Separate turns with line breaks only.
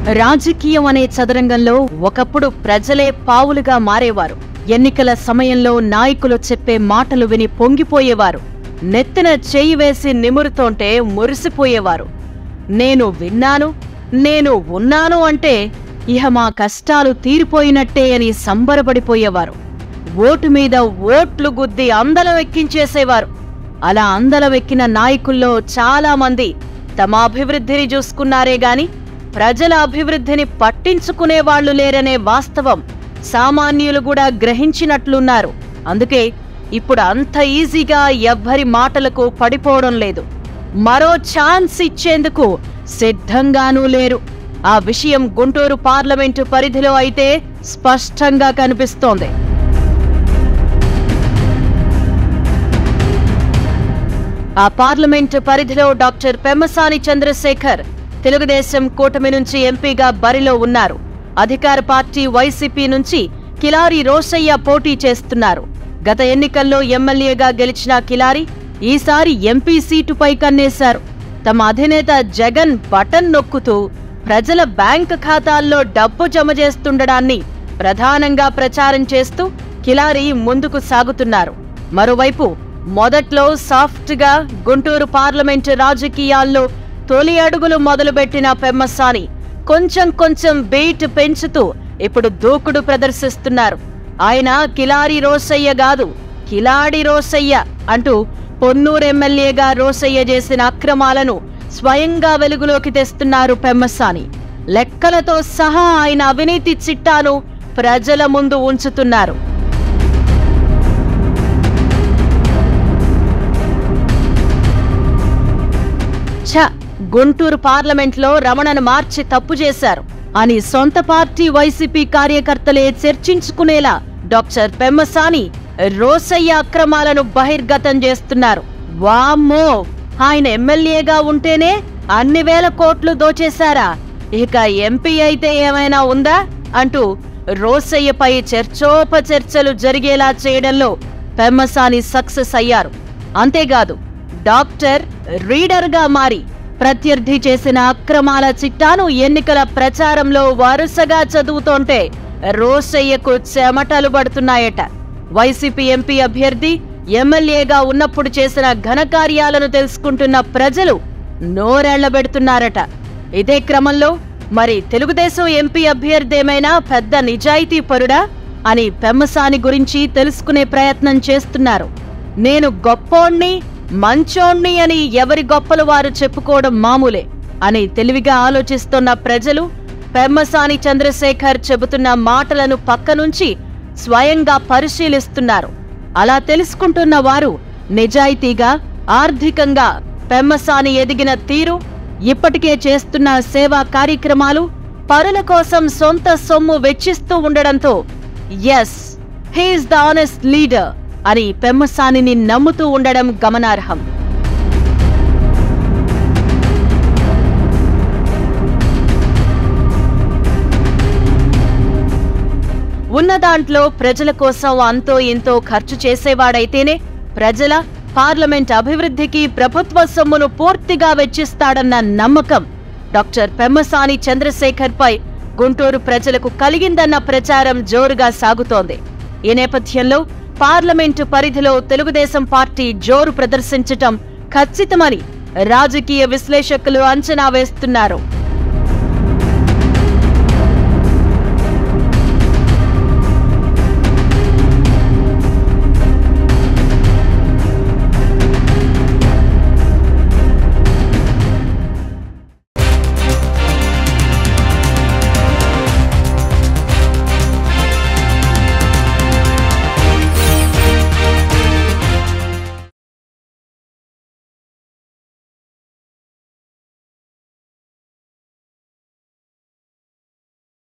రాజకీయం అనే చదరంగంలో ఒకప్పుడు ప్రజలే పావులుగా మారేవారు ఎన్నికల సమయంలో నాయకులు చెప్పే మాటలు విని పొంగిపోయేవారు నెత్తిన చేయి వేసి నిమురుతోంటే మురిసిపోయేవారు నేను విన్నాను నేను ఉన్నాను అంటే ఇహ మా కష్టాలు తీరిపోయినట్టే అని సంబరపడిపోయేవారు ఓటు మీద ఓట్లు గుద్ది అందలం ఎక్కించేసేవారు అలా అందలం ఎక్కిన నాయకుల్లో చాలా మంది తమ అభివృద్ధిని చూసుకున్నారే గాని ప్రజల అభివృద్ధిని పట్టించుకునే వాళ్ళు లేరనే వాస్తవం సామాన్యులు కూడా గ్రహించినట్లున్నారు అందుకే ఇప్పుడు అంత ఈజీగా ఎవ్వరి మాటలకు పడిపోవడం లేదు మరో ఛాన్స్ ఇచ్చేందుకు సిద్ధంగానూ లేరు ఆ విషయం గుంటూరు పార్లమెంటు పరిధిలో అయితే స్పష్టంగా కనిపిస్తోంది ఆ పార్లమెంటు పరిధిలో డాక్టర్ పెమ్మసాని చంద్రశేఖర్ తెలుగుదేశం కూటమి నుంచి ఎంపీగా బరిలో ఉన్నారు అధికార పార్టీ వైసీపీ నుంచి కిలారి రోషయ్య పోటీ చేస్తున్నారు గత ఎన్నికల్లో ఎమ్మెల్యేగా గెలిచిన కిలారి ఈసారి ఎంపీ సీటుపై కన్నేశారు తమ అధినేత జగన్ బటన్ నొక్కుతూ ప్రజల బ్యాంక్ ఖాతాల్లో డబ్బు జమ చేస్తుండడాన్ని ప్రధానంగా ప్రచారం చేస్తూ కిలారి ముందుకు సాగుతున్నారు మరోవైపు మొదట్లో సాఫ్ట్గా గుంటూరు పార్లమెంటు రాజకీయాల్లో తొలి అడుగులు మొదలుపెట్టిన పెమ్మసాని కొంచెం కొంచెం బీట్ పెంచుతూ ఇప్పుడు దూకుడు ప్రదర్శిస్తున్నారు ఆయన కిలారి రోసయ్య కాదు కిలాడి రోసయ్య అంటూ పొన్నూరు ఎమ్మెల్యేగా రోసయ్య చేసిన అక్రమాలను స్వయంగా వెలుగులోకి తెస్తున్నారు పెమ్మసాని లెక్కలతో సహా ఆయన అవినీతి చిట్టాను ప్రజల ముందు ఉంచుతున్నారు ఛ గుంటూరు పార్లమెంట్లో రమణను మార్చి తప్పు చేశారు అని సొంత పార్టీ వైసీపీ కార్యకర్తలే చర్చించుకునేలా డాక్టర్ పెమ్మసాని రోసయ్య అక్రమాలను బహిర్గతం చేస్తున్నారు వామ్మో ఆయన ఎమ్మెల్యేగా ఉంటేనే అన్ని వేల కోట్లు దోచేశారా ఇక ఎంపీ అయితే ఏమైనా ఉందా అంటూ రోసయ్యపై చర్చోపచర్చలు జరిగేలా చేయడంలో పెమ్మసాని సక్సెస్ అయ్యారు అంతేకాదు డాక్టర్ రీడర్గా మారి ప్రత్యర్థి చేసిన అక్రమాల చిట్టాను ఎన్నికల ప్రచారంలో వరుసగా చదువుతోంటే రోసయ్యకు చెమటలు పడుతున్నాయట వైసీపీ ఎంపీ అభ్యర్థి ఎమ్మెల్యేగా ఉన్నప్పుడు చేసిన ఘనకార్యాలను తెలుసుకుంటున్న ప్రజలు నోరెళ్లబెడుతున్నారట ఇదే క్రమంలో మరి తెలుగుదేశం ఎంపీ అభ్యర్థి ఏమైనా పెద్ద నిజాయితీ పరుడా అని పెమ్మసాని గురించి తెలుసుకునే ప్రయత్నం చేస్తున్నారు నేను గొప్పోణ్ణి మంచోణ్ణి అని ఎవరి గొప్పలు వారు చెప్పుకోవడం మామూలే అని తెలివిగా ఆలోచిస్తున్న ప్రజలు పెమ్మసాని చంద్రశేఖర్ చెబుతున్న మాటలను పక్కనుంచి స్వయంగా పరిశీలిస్తున్నారు అలా తెలుసుకుంటున్న వారు నిజాయితీగా ఆర్థికంగా పెమ్మసాని ఎదిగిన తీరు ఇప్పటికే చేస్తున్న సేవా కార్యక్రమాలు పరుల కోసం సొంత సొమ్ము వెచ్చిస్తూ ఉండడంతో yes he's the honest leader అని పెమ్మసానిని నమ్ముతూ ఉండడం గమనార్హం ఉన్న దాంట్లో ప్రజల కోసం అంతో ఇంతో ఖర్చు చేసేవాడైతేనే ప్రజల పార్లమెంట్ అభివృద్ధికి ప్రభుత్వ సొమ్మును పూర్తిగా వెచ్చిస్తాడన్న నమ్మకం డాక్టర్ పెమ్మసాని చంద్రశేఖర్ పై గుంటూరు ప్రజలకు కలిగిందన్న ప్రచారం జోరుగా సాగుతోంది ఈ నేపథ్యంలో పార్లమెంటు పరిధిలో తెలుగుదేశం పార్టీ జోరు ప్రదర్శించటం ఖచ్చితమని రాజకీయ విశ్లేషకులు అంచనా వేస్తున్నారు